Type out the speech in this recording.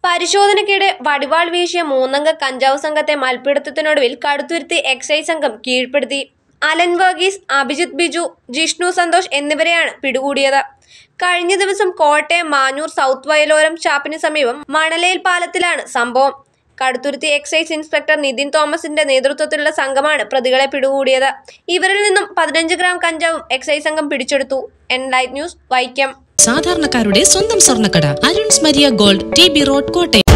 പരിശോധനയ്ക്കിടെ വടിവാൾ വീശിയ മൂന്നംഗ കഞ്ചാവ് സംഘത്തെ മൽപ്പിടുത്തത്തിനൊടുവിൽ കടുത്തുരുത്തി എക്സൈസ് സംഘം കീഴ്പ്പെടുത്തി അലൻ വർഗീസ് അഭിജിത്ത് ബിജു ജിഷ്ണു സന്തോഷ് എന്നിവരെയാണ് പിടികൂടിയത് കഴിഞ്ഞ ദിവസം കോട്ടയം മാഞ്ഞൂർ സൗത്ത് വയലോരം ഷാപ്പിന് സമീപം മണലേൽ പാലത്തിലാണ് സംഭവം കടുത്തുരുത്തി എക്സൈസ് ഇൻസ്പെക്ടർ നിതിൻ തോമസിന്റെ നേതൃത്വത്തിലുള്ള സംഘമാണ് പ്രതികളെ പിടികൂടിയത് ഇവരിൽ നിന്നും പതിനഞ്ച് ഗ്രാം കഞ്ചാവും എക്സൈസ് സംഘം പിടിച്ചെടുത്തു എൻലൈറ്റ് ന്യൂസ് വൈക്കം സാധാരണക്കാരുടെ സ്വന്തം സ്വർണ്ണക്കട Arun's Maria gold T B road Kottayam